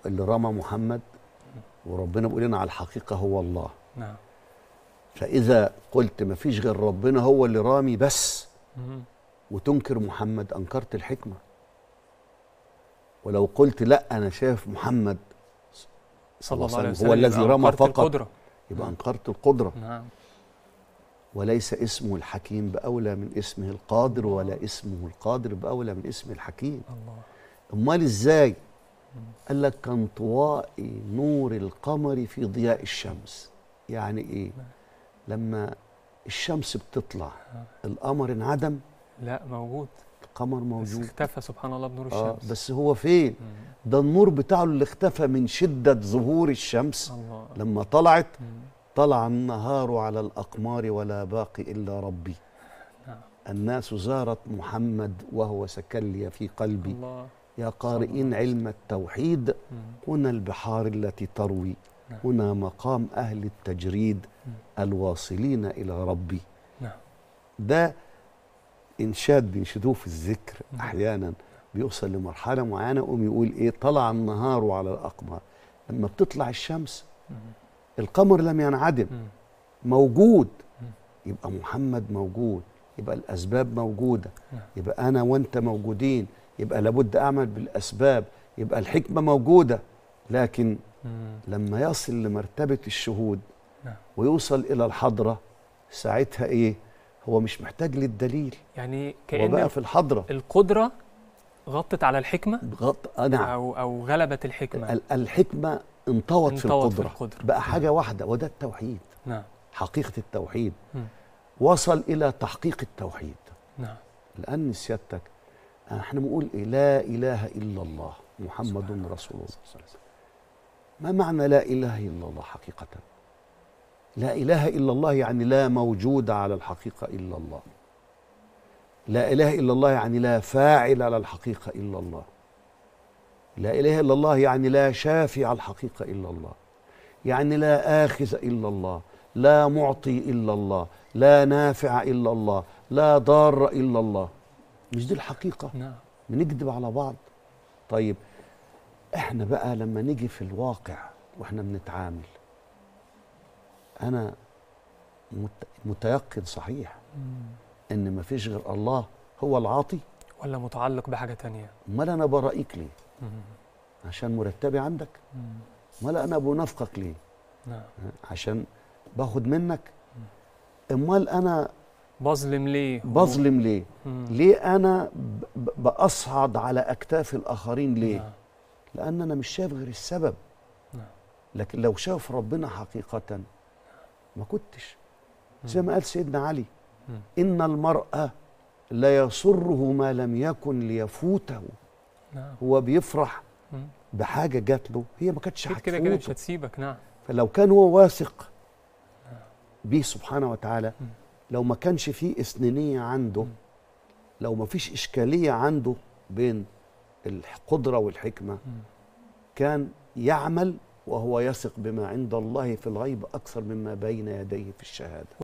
اللي رمى محمد وربنا بيقول لنا على الحقيقه هو الله نعم فاذا قلت ما فيش غير ربنا هو اللي رامي بس مم. وتنكر محمد انكرت الحكمه ولو قلت لا انا شايف محمد صلى الله عليه هو وسلم الذي يبقى رمى أنكرت فقط. القدرة يبقى نعم. انكرت القدره نعم وليس اسمه الحكيم باولى من اسمه القادر ولا اسمه القادر باولى من اسمه الحكيم الله امال ازاي قال لك كانطواء نور القمر في ضياء الشمس يعني ايه لما الشمس بتطلع القمر انعدم لا موجود القمر بس موجود اختفى سبحان الله بنور اه الشمس بس هو فين مم. ده النور بتاعه اللي اختفى من شدة ظهور الشمس الله لما طلعت مم. طلع النهار على الأقمار ولا باقي إلا ربي نعم. الناس زارت محمد وهو سكلي في قلبي الله يا قارئين علم التوحيد مم. هنا البحار التي تروي نعم. هنا مقام أهل التجريد مم. الواصلين إلى ربي نعم ده إنشاد بينشدوه في الذكر نعم. أحيانا بيوصل لمرحلة معينة يقوم يقول إيه طلع النهار على الأقمار لما بتطلع الشمس مم. القمر لم ينعدم مم. موجود مم. يبقى محمد موجود يبقى الأسباب موجودة نعم. يبقى أنا وأنت موجودين يبقى لابد أعمل بالأسباب يبقى الحكمة موجودة لكن مم. لما يصل لمرتبة الشهود نعم. ويوصل إلى الحضرة ساعتها إيه هو مش محتاج للدليل يعني هو كأن بقى في الحضرة القدرة غطت على الحكمة غط... آه نعم أو أو غلبت الحكمة ال- الحكمة انطوت في انطوت في القدرة القدرة. بقى حاجة واحدة وده التوحيد نعم حقيقة التوحيد مم. وصل إلى تحقيق التوحيد نعم لأن سيادتك احنا بنقول إيه لا إله إلا الله محمد رسول الله صلى الله عليه وسلم ما معنى لا إله إلا الله حقيقة لا إله إلا الله يعني لا موجود على الحقيقة إلا الله لا إله إلا الله يعني لا فاعل على الحقيقة إلا الله لا إله إلا الله يعني لا شافي على الحقيقة إلا الله يعني لا آخذ إلا الله لا معطي إلا الله لا نافع إلا الله لا ضار إلا الله مش دي الحقيقة نعم بنكذب على بعض طيب احنا بقى لما نيجي في الواقع واحنا بنتعامل انا مت- متيقن صحيح مم. ان مفيش غير الله هو العاطي ولا متعلق بحاجة تانية امال انا برأيك ليه مم. عشان مرتبي عندك مم. امال انا بنافقك ليه نعم عشان باخد منك امال انا بظلم ليه بظلم ليه مم. ليه انا ب- ب- باصعد على اكتاف الاخرين ليه نعم. لان انا مش شايف غير السبب نعم. لكن لو شاف ربنا حقيقة ما كنتش زي ما قال سيدنا علي مم. إن المرأة لا يسره ما لم يكن ليفوته نعم هو بيفرح مم. بحاجة جات له هي ما كانتش أكيد كده كده مش هتفوته هتسيبك نعم فلو كان هو واثق بيه سبحانه وتعالى مم. لو ما كانش فيه إثنينية عنده مم. لو ما فيش إشكالية عنده بين القدرة والحكمة مم. كان يعمل وهو يثق بما عند الله في الغيب أكثر مما بين يديه في الشهادة